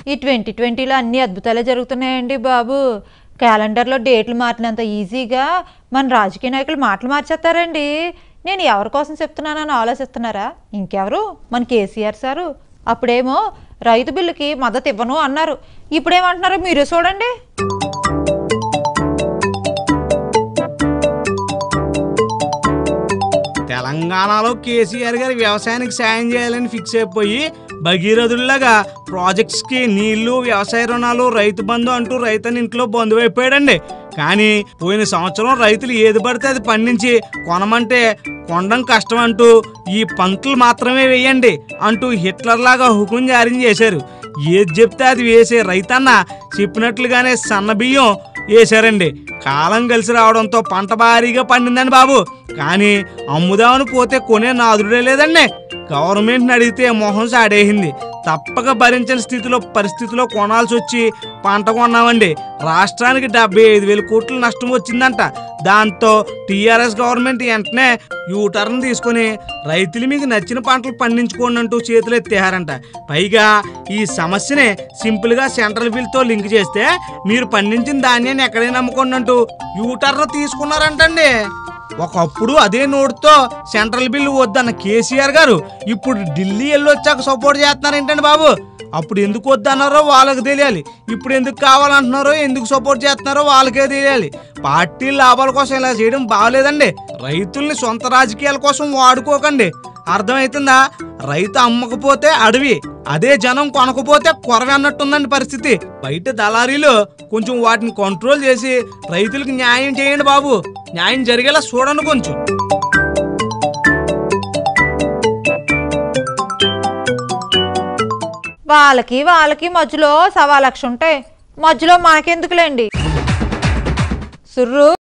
ఈ ట్వంటీ ట్వంటీలో అన్ని అద్భుతాలే జరుగుతున్నాయండి బాబు క్యాలెండర్లో డేట్లు మారినంత ఈజీగా మన రాజకీయ నాయకులు మాటలు మార్చేస్తారండి నేను ఎవరి కోసం చెప్తున్నానని ఆలోచిస్తున్నారా ఇంకెవరు మన కేసీఆర్ సారు అప్పుడేమో రైతు బిల్లుకి మద్దతు ఇవ్వను అన్నారు ఇప్పుడేమంటున్నారో మీరే చూడండి తెలంగాణలో కేసీఆర్ గారు వ్యవసాయానికి సాయం చేయాలని ఫిక్స్ అయిపోయి భగీరథుల్లాగా ప్రాజెక్ట్స్కి నీళ్లు వ్యవసాయ రుణాలు రైతు బంధు అంటూ రైతని ఇంట్లో బంధువు అయిపోయాడండి కానీ పోయిన సంవత్సరం రైతులు ఏది పడితే అది పండించి కొనమంటే కొనడం కష్టం అంటూ ఈ పంక్తులు మాత్రమే వేయండి అంటూ హిట్లర్ లాగా హుకుం జారీ చేశారు ఏది చెప్తే అది వేసే రైతన్న చెప్పినట్లుగానే సన్న బియ్యం వేశారండి కాలం కలిసి రావడంతో పంట భారీగా పండిందండి బాబు కానీ అమ్ముదామని పోతే కొనే నాదుడే లేదండి గవర్నమెంట్ని అడిగితే మొహం సాడేసింది తప్పక భరించిన స్థితిలో పరిస్థితిలో కొనాల్సి వచ్చి పంట కొన్నామండి రాష్ట్రానికి డెబ్బై ఐదు వేల కోట్ల నష్టం వచ్చిందంట దాంతో టీఆర్ఎస్ గవర్నమెంట్ వెంటనే యూటర్న్ తీసుకొని రైతులు మీకు నచ్చిన పంటలు పండించుకోండి అంటూ చేతులు ఎత్తేహారంట పైగా ఈ సమస్యని సింపుల్గా సెంట్రల్ బిల్తో లింక్ చేస్తే మీరు పండించిన ధాన్యాన్ని ఎక్కడైనా అమ్ముకోండి అంటూ యూటర్న్ తీసుకున్నారంటండి ఒకప్పుడు అదే నోటుతో సెంట్రల్ బిల్లు వద్దన్న కేసీఆర్ గారు ఇప్పుడు ఢిల్లీ వెళ్ళొచ్చాక సపోర్ట్ చేస్తున్నారు ఏంటండి బాబు అప్పుడు ఎందుకు వద్దన్నారో వాళ్ళకి తెలియాలి ఇప్పుడు ఎందుకు కావాలంటున్నారో ఎందుకు సపోర్ట్ చేస్తున్నారో వాళ్ళకే తెలియాలి పార్టీ లాభాల కోసం ఇలా చేయడం బాగలేదండి రైతుల్ని సొంత రాజకీయాల కోసం వాడుకోకండి అర్థమవుతుందా రైతు అమ్మకపోతే అడవి అదే జనం కొనకపోతే కొరవి అన్నట్టుందండి పరిస్థితి బయట దళారీలు కొంచెం వాటిని కంట్రోల్ చేసి రైతులకు న్యాయం చేయండి బాబు న్యాయం జరిగేలా చూడండి కొంచెం వాళ్ళకి వాళ్ళకి మధ్యలో సవా లక్ష ఉంటాయి మధ్యలో మనకెందుకులేండి సుర్రు